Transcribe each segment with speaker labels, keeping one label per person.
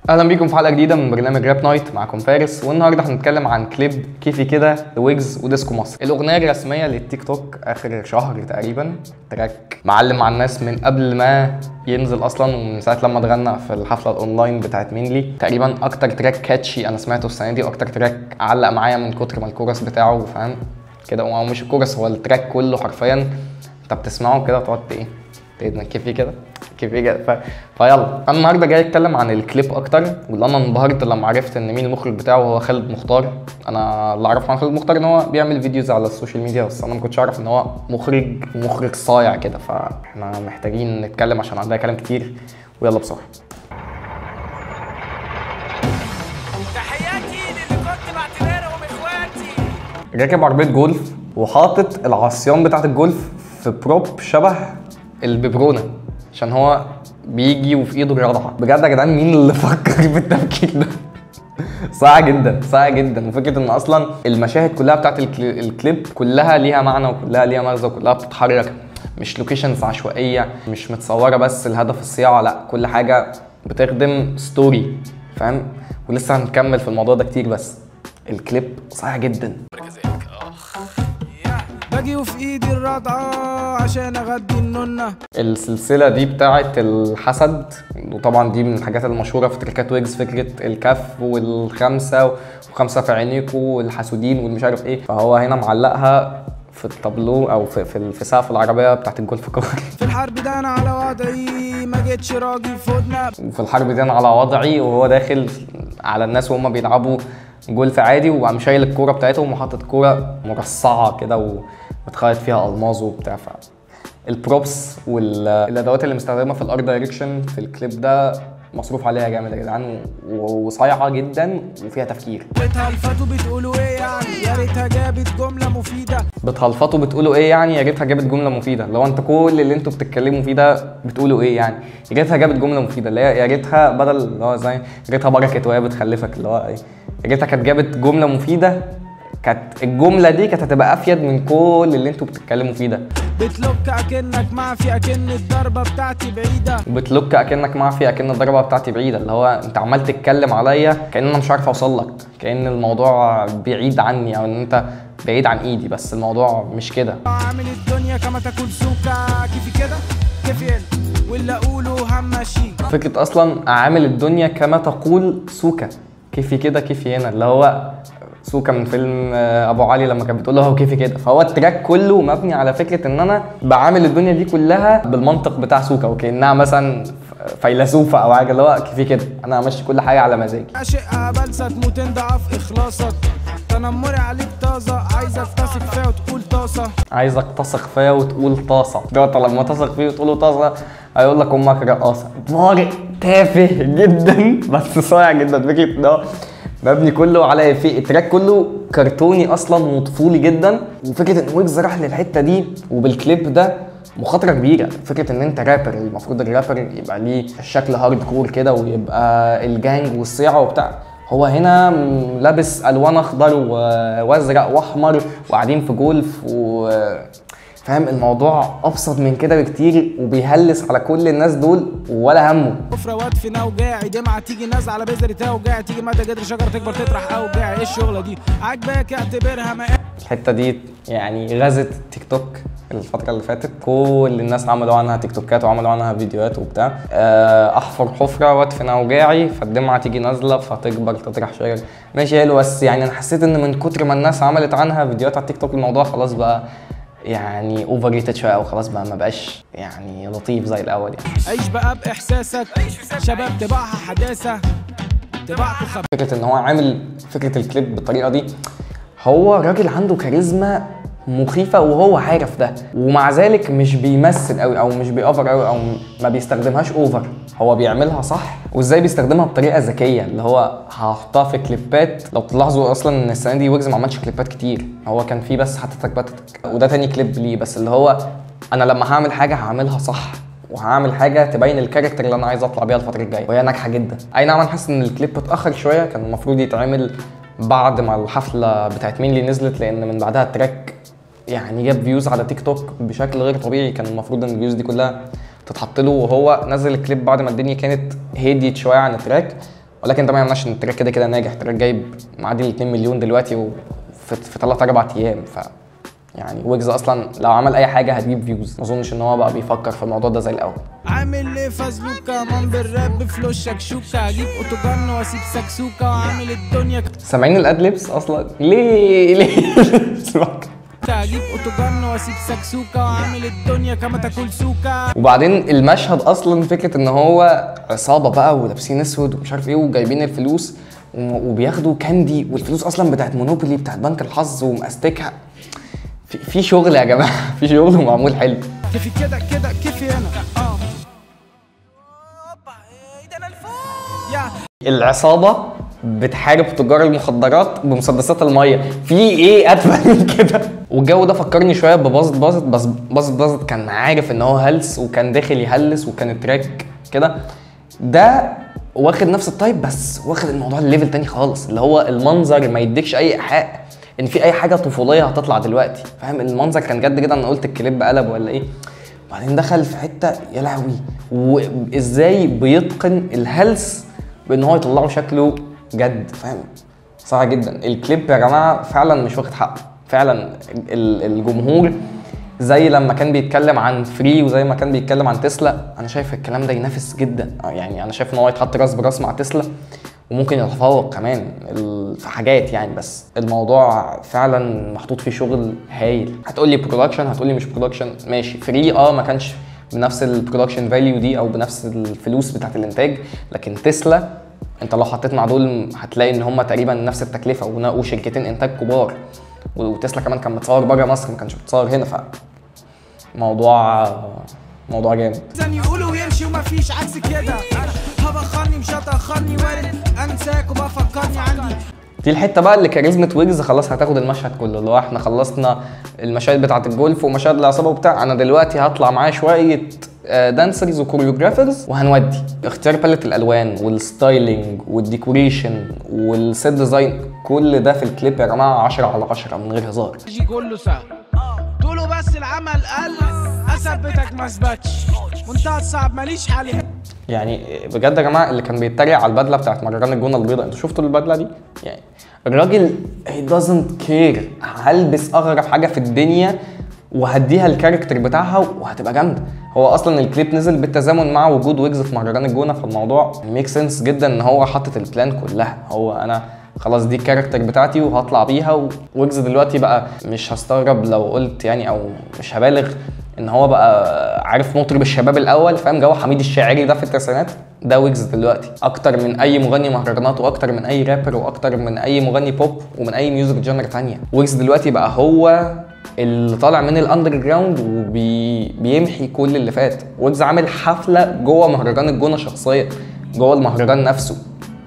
Speaker 1: اهلا بيكم في حلقه جديده من برنامج راب نايت معاكم فارس والنهارده هنتكلم عن كليب كيفي كده لويجز وديسكو مصر الاغنيه الرسميه للتيك توك اخر شهر تقريبا تراك معلم مع الناس من قبل ما ينزل اصلا ومن ساعه لما اتغنى في الحفله الاونلاين بتاعت مينلي تقريبا اكتر تراك كاتشي انا سمعته السنه دي واكتر تراك علق معايا من كتر ما الكورس بتاعه فاهم كده هو مش الكورس هو التراك كله حرفيا انت بتسمعه كده وتقعد ايه تقعد كيفي كده كيفي كده ف... فيلا انا النهارده جاي اتكلم عن الكليب اكتر واللي انا انبهرت لما عرفت ان مين المخرج بتاعه هو خالد مختار انا اللي اعرفه عن خالد مختار ان هو بيعمل فيديوز على السوشيال ميديا بس انا ما كنتش اعرف ان هو مخرج مخرج صايع كده فاحنا محتاجين نتكلم عشان عندنا كلام كتير ويلا بسرعه
Speaker 2: تحياتي للي كنت بعتبرهم اخواتي
Speaker 1: راكب عربيه جولف وحاطط العصيان بتاعت الجولف في بروب شبه الببرونه عشان هو بيجي وفي ايده الرضعه بجد يا جدعان مين اللي فكر بالتفكير ده صعب جدا صعب جدا وفكره ان اصلا المشاهد كلها بتاعت الكلي- الكليب كلها ليها معنى وكلها ليها مغزى وكلها بتتحرك مش لوكيشنز عشوائيه مش متصوره بس الهدف الصياعه لا كل حاجه بتخدم ستوري فاهم ولسه هنكمل في الموضوع ده كتير بس الكليب صعب جدا
Speaker 2: باجي وفي ايدي الرضعة عشان اغدي النونة
Speaker 1: السلسلة دي بتاعة الحسد وطبعا دي من الحاجات المشهورة في تركات ويجز فكرة الكف والخمسة وخمسة في عينيكوا والحسودين والمش عارف ايه فهو هنا معلقها في التابلو او في في, في سقف العربية بتاعة الجولف كار
Speaker 2: في الحرب ده انا على وضعي ما جيتش راجل فودنا
Speaker 1: وفي الحرب دي انا على وضعي وهو داخل على الناس وهم بيلعبوا جولف عادي وقام شايل الكورة بتاعتهم وحاطط كورة مرصعة كده ومتخيط فيها ألماظ وبتاع ف البروبس والادوات اللي مستخدمه في الار دايركشن في الكليب ده مصروف عليها جامد يا جدعان و- وصايعه جدا وفيها تفكير
Speaker 2: بتهلفتوا بتقولوا ايه يعني يا ريتها جابت جملة مفيدة
Speaker 1: بتهلفطوا بتقولوا ايه يعني يا ريتها جابت جمله مفيده لو انت كل اللي انتوا بتتكلموا فيه ده بتقولوا ايه يعني يا ريتها جابت جمله مفيده اللي هي يا ريتها بدل اللي هو زي يا ريتها بركت وهي بتخلفك اللي هو ايه يا ريتها كانت جابت جمله مفيده كانت الجمله دي كانت هتبقى افيد من كل اللي انتوا بتتكلموا فيه ده
Speaker 2: بتلوك اكنك معفي اكن الضربة بتاعتي بعيدة
Speaker 1: وبتلوك اكنك معفي اكن الضربه بتاعتي بعيده اللي هو انت عمال تتكلم عليا كان انا مش عارف اوصل لك كان الموضوع بعيد عني او ان انت بعيد عن ايدي بس الموضوع مش كده
Speaker 2: عامل الدنيا كما تاكل سوكا كيفي كده كيفي هنا واللي اقوله همشيك
Speaker 1: فكرة أصلا أعامل الدنيا كما تقول سوكا كيفي كده كيفي هنا اللي هو سوكا من فيلم آه، أبو علي لما كانت بتقول له هو كيفي كده فهو التراك كله مبني على فكرة إن أنا بعامل الدنيا دي كلها بالمنطق بتاع سوكا وكأنها مثلا ف- فيلسوفة أو حاجة اللي هو كيفي كده أنا همشي كل حاجة على مزاجي
Speaker 2: عاشقها بلسة تموت ضعف اخلاصك تنمري عليك طازة عايزك تثق فيها وتقول طاسة
Speaker 1: عايزك تثق فيا وتقول طاسة ده أنت لما تثق فيه وتقول له طاسة هيقول لك أمك رقاصة طارق تافه جدا بس صايع جدا فكرة إن هو مبني كله على في التراك كله كرتوني أصلا وطفولي جدا وفكرة إن ويجز راح للحتة دي وبالكليب ده مخاطرة كبيرة فكرة إن أنت رابر المفروض الرابر يبقى ليه شكل هارد كور كده ويبقى الجانج والصياعة وبتاع هو هنا م- لابس الوان اخضر و- وازرق واحمر وقاعدين في جولف و فاهم الموضوع ابسط من كده بكتير وبيهلس على كل الناس دول ولا همه
Speaker 2: كفرة وادفن اوجاعي دمعة تيجي نازلة على بذرة اوجاعي تيجي مدى جدر شجرة تكبر تطرح اوجاعي ايه الشغلة دي عاجباك اعتبرها ما
Speaker 1: الحته دي يعني غزت تيك توك الفترة اللي فاتت كل الناس عملوا عنها تيك توكات وعملوا عنها فيديوهات وبتاع آه، احفر حفرة وادفن اوجاعي فالدمعة تيجي نازلة فتكبر تطرح شجر ماشي حلو بس يعني انا حسيت ان من كتر ما الناس عملت عنها فيديوهات على التيك توك الموضوع خلاص بقى يعني اوفر ريتد شويه او خلاص بقى ما بقاش يعني لطيف زي الاول يعني
Speaker 2: عيش بقى باحساسك شباب تبعها حداثة تبعكوا خب
Speaker 1: فكره ان هو عامل فكره الكليب بالطريقه دي هو راجل عنده كاريزما مخيفه وهو عارف ده ومع ذلك مش بيمثل قوي او مش بيأوفر قوي او ما بيستخدمهاش اوفر هو بيعملها صح وازاي بيستخدمها بطريقه ذكيه اللي هو هحطها في كليبات لو تلاحظوا اصلا ان السنه دي ويجز ما عملش كليبات كتير هو كان في بس حتتك بتتك وده تاني كليب ليه بس اللي هو انا لما هعمل حاجه هعملها صح وهعمل حاجه تبين الكاركتر اللي انا عايز اطلع بيها الفتره الجايه وهي ناجحه جدا اي نعم انا حاسس ان الكليب اتاخر شويه كان المفروض يتعمل بعد ما الحفله بتاعت مين اللي نزلت لان من بعدها التراك يعني جاب فيوز على تيك توك بشكل غير طبيعي كان المفروض ان الفيوز دي كلها تتحط له وهو نزل الكليب بعد ما الدنيا كانت هديت شويه عن التراك ولكن ده ما يمنعش ان التراك كده كده ناجح التراك جايب معدي ال 2 مليون دلوقتي وفي في 3 4 ايام ف يعني ويجز اصلا لو عمل اي حاجه هتجيب فيوز ما اظنش ان هو بقى بيفكر في الموضوع ده زي الاول
Speaker 2: عامل ليه فازلوكا مان بالراب فلوس شكشوكا اجيب اوتوجن واسيب سكسوكا وعامل الدنيا
Speaker 1: سامعين الادلبس اصلا ليه ليه اسمعك.
Speaker 2: اجيب اوتوجن واسيب سكسوكا وعامل الدنيا كما تاكل سوكا
Speaker 1: وبعدين المشهد اصلا فكره ان هو عصابه بقى ولابسين اسود ومش عارف ايه وجايبين الفلوس و- وبياخدوا كاندي والفلوس اصلا بتاعت مونوبولي بتاعت بنك الحظ ومأستكها في, في شغل يا جماعه في شغل ومعمول حلو
Speaker 2: كيفي كده كده كيفي انا اه يا
Speaker 1: العصابه بتحارب تجار المخدرات بمسدسات الميه في ايه اتفه من كده والجو ده فكرني شويه بباظت باظت بس باظت باظت كان عارف ان هو هلس وكان داخل يهلس وكان التراك كده ده واخد نفس التايب بس واخد الموضوع الليفل تاني خالص اللي هو المنظر ما يديكش اي ايحاء ان في اي حاجه طفوليه هتطلع دلوقتي فاهم المنظر كان جد جدا انا قلت الكليب قلب ولا ايه بعدين دخل في حته يا لهوي وازاي بيتقن الهلس بان هو يطلعه شكله جد فاهم صعب جدا الكليب يا جماعه فعلا مش واخد حقه فعلا ال- الجمهور زي لما كان بيتكلم عن فري وزي ما كان بيتكلم عن تسلا انا شايف الكلام ده ينافس جدا آه يعني انا شايف ان هو يتحط راس براس مع تسلا وممكن يتفوق كمان ال- في حاجات يعني بس الموضوع فعلا محطوط فيه شغل هايل هتقول لي برودكشن هتقول لي مش برودكشن ماشي فري اه ما كانش بنفس البرودكشن فاليو دي او بنفس الفلوس بتاعت الانتاج لكن تسلا انت لو حطيت مع دول هتلاقي ان هم تقريبا نفس التكلفه ون- وشركتين انتاج كبار وتسلا كمان كان متصور بره مصر ما كانش متصور هنا ف موضوع موضوع جامد
Speaker 2: زن يقولوا ويمشي ومفيش عكس كده هبخرني مش هتأخرني وارد انساك وبفكرني عندي
Speaker 1: دي الحته بقى اللي كاريزما ويجز خلاص هتاخد المشهد كله اللي هو احنا خلصنا المشاهد بتاعه الجولف ومشاهد العصابه وبتاع انا دلوقتي هطلع معايا شويه آه، دانسرز وكوريوجرافرز وهنودي اختيار باليت الالوان والستايلينج والديكوريشن والسيت ديزاين كل ده في الكليب يا جماعه 10 على 10 من غير هزار
Speaker 2: يجي كله سهل طوله بس العمل قل اثبتك ما اثبتش منتهى الصعب ماليش حل
Speaker 1: يعني بجد يا جماعه اللي كان بيتريق على البدله بتاعت مهرجان الجونه البيضاء انتوا شفتوا البدله دي؟ يعني الراجل he doesn't care هلبس اغرب حاجه في الدنيا وهديها الكاركتر بتاعها وهتبقى جامده هو اصلا الكليب نزل بالتزامن مع وجود ويجز في مهرجان الجونه فالموضوع ميك سنس جدا ان هو حاطط البلان كلها هو انا خلاص دي الكاركتر بتاعتي وهطلع بيها ويجز دلوقتي بقى مش هستغرب لو قلت يعني او مش هبالغ ان هو بقى عارف مطرب الشباب الاول فاهم جو حميد الشاعري ده في التسعينات ده ويجز دلوقتي اكتر من اي مغني مهرجانات واكتر من اي رابر واكتر من اي مغني بوب ومن اي ميوزك جانر تانية ويجز دلوقتي بقى هو اللي طالع من الاندر جراوند وبيمحي كل اللي فات ويجز عامل حفله جوه مهرجان الجونه شخصيا جوه المهرجان نفسه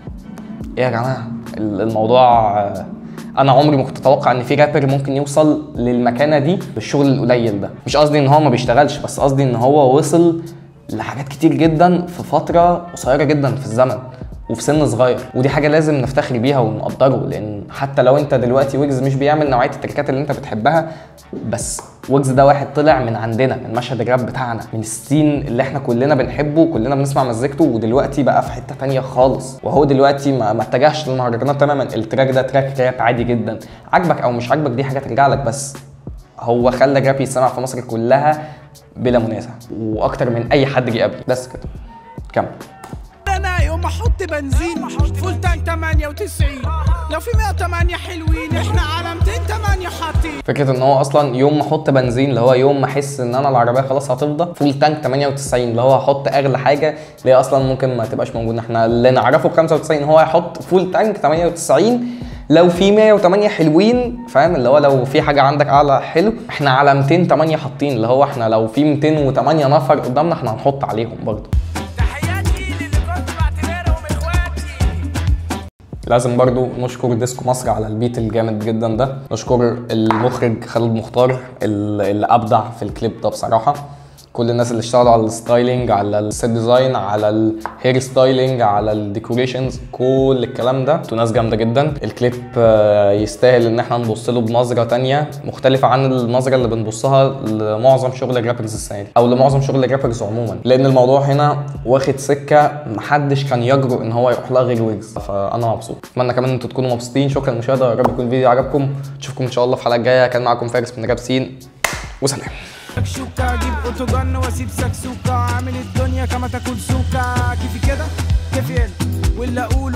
Speaker 1: ايه يا جماعه ال- الموضوع آه، انا عمري ما كنت اتوقع ان في رابر ممكن يوصل للمكانه دي بالشغل القليل ده مش قصدي ان هو ما بيشتغلش بس قصدي ان هو وصل لحاجات كتير جدا في فتره قصيره جدا في الزمن وفي سن صغير ودي حاجه لازم نفتخر بيها ونقدره لان حتى لو انت دلوقتي ويجز مش بيعمل نوعيه التركات اللي انت بتحبها بس ويجز ده واحد طلع من عندنا من مشهد الراب بتاعنا من السين اللي احنا كلنا بنحبه كلنا بنسمع مزيكته ودلوقتي بقى في حته تانية خالص وهو دلوقتي ما, ما اتجهش للمهرجانات تماما التراك ده تراك راب عادي جدا عاجبك او مش عاجبك دي حاجه ترجع لك بس هو خلى الراب يتسمع في مصر كلها بلا منازع واكتر من اي حد جه قبلي بس كده كمل
Speaker 2: انا يوم احط بنزين فول تانك 98 لو في 108 حلوين احنا على 208 حاطين
Speaker 1: فكره ان هو اصلا يوم ما احط بنزين اللي هو يوم ما احس ان انا العربيه خلاص هتفضى فول تانك 98 اللي هو هحط اغلى حاجه اللي هي اصلا ممكن ما تبقاش موجوده احنا اللي نعرفه ب 95 هو هيحط فول تانك 98 لو في 108 حلوين فاهم اللي هو لو في حاجه عندك اعلى حلو احنا على 208 حاطين اللي هو احنا لو في 208 نفر قدامنا احنا هنحط عليهم برضه
Speaker 2: تحياتي للي كنت بعتبرهم اخواتي
Speaker 1: لازم برضو نشكر ديسكو مصر على البيت الجامد جدا ده نشكر المخرج خالد مختار اللي اللي ابدع في الكليب ده بصراحه كل الناس اللي اشتغلوا على الستايلينج على السيت ديزاين على الهير ستايلينج على الديكوريشنز كل الكلام ده انتوا ناس جامده جدا الكليب آه، يستاهل ان احنا نبص له بنظره تانية مختلفه عن النظره اللي بنبصها لمعظم شغل الرابرز السنه دي او لمعظم شغل الرابرز عموما لان الموضوع هنا واخد سكه محدش كان يجرؤ ان هو يروح لها غير ويجز فانا مبسوط اتمنى كمان ان انتوا تكونوا مبسوطين شكرا للمشاهده يا رب يكون الفيديو عجبكم اشوفكم ان شاء الله في الحلقه الجايه كان معاكم فارس من راب سين وسلام
Speaker 2: شوكة اجيب اوتوجن واسيب سكسوكة عامل الدنيا كما تاكل سوكة كيفي كده كيفي هنا واللي اقول